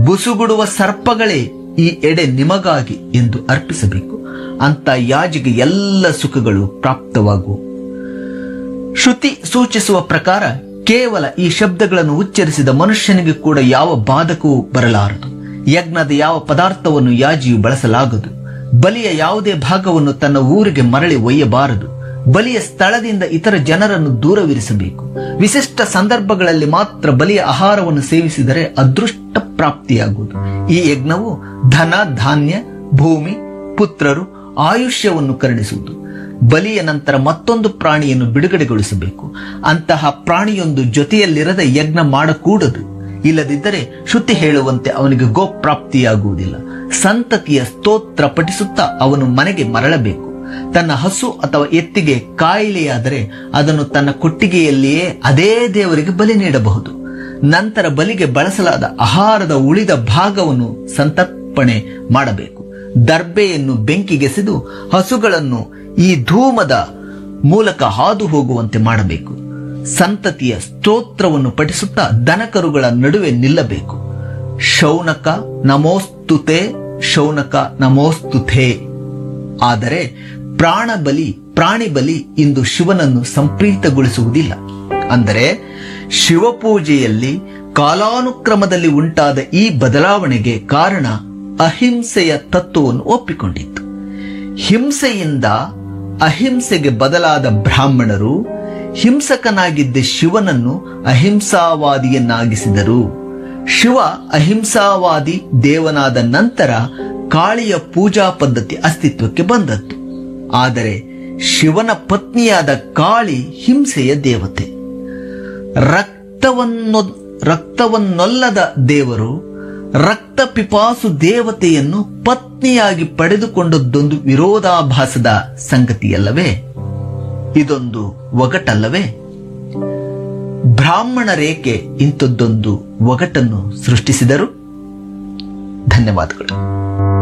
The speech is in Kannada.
ಬುಸುಗುಡುವ ಸರ್ಪಗಳೇ ಈ ಎಡೆ ನಿಮಗಾಗಿ ಎಂದು ಅರ್ಪಿಸಬೇಕು ಅಂತ ಯಾಜಿಗೆ ಎಲ್ಲ ಸುಖಗಳು ಪ್ರಾಪ್ತವಾಗುವು ಶ್ರುತಿ ಸೂಚಿಸುವ ಪ್ರಕಾರ ಕೇವಲ ಈ ಶಬ್ದಗಳನ್ನು ಉಚ್ಚರಿಸಿದ ಮನುಷ್ಯನಿಗೆ ಕೂಡ ಯಾವ ಬಾಧಕವೂ ಬರಲಾರದು ಯಜ್ಞದ ಯಾವ ಪದಾರ್ಥವನ್ನು ಯಾಜಿಯು ಬಳಸಲಾಗದು ಬಲಿಯ ಯಾವುದೇ ಭಾಗವನ್ನು ತನ್ನ ಊರಿಗೆ ಮರಳಿ ಒಯ್ಯಬಾರದು ಬಲಿಯ ಸ್ಥಳದಿಂದ ಇತರ ಜನರನ್ನು ದೂರವಿರಿಸಬೇಕು ವಿಶಿಷ್ಟ ಸಂದರ್ಭಗಳಲ್ಲಿ ಮಾತ್ರ ಬಲಿಯ ಆಹಾರವನ್ನು ಸೇವಿಸಿದರೆ ಅದೃಷ್ಟ ಪ್ರಾಪ್ತಿಯಾಗುವುದು ಈ ಯಜ್ಞವು ಧನ ಧಾನ್ಯ ಭೂಮಿ ಪುತ್ರರು ಆಯುಷ್ಯವನ್ನು ಕರುಣಿಸುವುದು ಬಲಿಯ ನಂತರ ಮತ್ತೊಂದು ಪ್ರಾಣಿಯನ್ನು ಬಿಡುಗಡೆಗೊಳಿಸಬೇಕು ಅಂತಹ ಪ್ರಾಣಿಯೊಂದು ಜೊತೆಯಲ್ಲಿರದ ಯಜ್ಞ ಮಾಡಕೂಡದು ಇಲ್ಲದಿದ್ದರೆ ಶ್ರುತಿ ಹೇಳುವಂತೆ ಅವನಿಗೆ ಗೋಪ್ರಾಪ್ತಿಯಾಗುವುದಿಲ್ಲ ಸಂತತಿಯ ಸ್ತೋತ್ರ ಪಠಿಸುತ್ತಾ ಅವನು ಮನೆಗೆ ಮರಳಬೇಕು ತನ್ನ ಹಸು ಅಥವಾ ಎತ್ತಿಗೆ ಕಾಯಿಲೆಯಾದರೆ ಅದನ್ನು ತನ್ನ ಕೊಟ್ಟಿಗೆಯಲ್ಲಿಯೇ ಅದೇ ದೇವರಿಗೆ ಬಲಿ ನೀಡಬಹುದು ನಂತರ ಬಲಿಗೆ ಬಳಸಲಾದ ಆಹಾರದ ಉಳಿದ ಭಾಗವನ್ನು ಸಂತರ್ಪಣೆ ಮಾಡಬೇಕು ದರ್ಬೆಯನ್ನು ಬೆಂಕಿಗೆಸೆದು ಹಸುಗಳನ್ನು ಈ ಧೂಮದ ಮೂಲಕ ಹಾದು ಹೋಗುವಂತೆ ಮಾಡಬೇಕು ಸಂತತಿಯ ಸ್ತೋತ್ರವನ್ನು ಪಠಿಸುತ್ತಾ ದನಕರುಗಳ ನಡುವೆ ನಿಲ್ಲಬೇಕು ಶೌನಕ ನಮೋಸ್ತುತೆ ಶೌನಕ ನಮೋಸ್ತುತೆ ಆದರೆ ಪ್ರಾಣ ಬಲಿ ಪ್ರಾಣಿ ಬಲಿ ಇಂದು ಶಿವನನ್ನು ಸಂಪ್ರೀತಗೊಳಿಸುವುದಿಲ್ಲ ಅಂದರೆ ಶಿವಪೂಜೆಯಲ್ಲಿ ಕಾಲಾನುಕ್ರಮದಲ್ಲಿ ಉಂಟಾದ ಈ ಬದಲಾವಣೆಗೆ ಕಾರಣ ಅಹಿಂಸೆಯ ತತ್ವವನ್ನು ಒಪ್ಪಿಕೊಂಡಿತ್ತು ಹಿಂಸೆಯಿಂದ ಅಹಿಂಸೆಗೆ ಬದಲಾದ ಬ್ರಾಹ್ಮಣರು ಹಿಂಸಕನಾಗಿದ್ದ ಶಿವನನ್ನು ಅಹಿಂಸಾವಾದಿಯನ್ನಾಗಿಸಿದರು ಶಿವ ಅಹಿಂಸಾವಾದಿ ದೇವನಾದ ನಂತರ ಕಾಳಿಯ ಪೂಜಾ ಪದ್ಧತಿ ಅಸ್ತಿತ್ವಕ್ಕೆ ಬಂದದ್ದು ಆದರೆ ಶಿವನ ಪತ್ನಿಯಾದ ಕಾಳಿ ಹಿಂಸೆಯ ದೇವತೆ ರಕ್ತವನ್ನು ರಕ್ತವನ್ನೊಲ್ಲದ ದೇವರು ರಕ್ತ ಪಿಪಾಸು ದೇವತೆಯನ್ನು ಪತ್ನಿಯಾಗಿ ಪಡೆದುಕೊಂಡದ್ದೊಂದು ವಿರೋಧಾಭಾಸದ ಸಂಗತಿಯಲ್ಲವೇ ಇದೊಂದು ಒಗಟಲ್ಲವೇ ಬ್ರಾಹ್ಮಣ ರೇಖೆ ಇಂಥದ್ದೊಂದು ಒಗಟನ್ನು ಸೃಷ್ಟಿಸಿದರು ಧನ್ಯವಾದಗಳು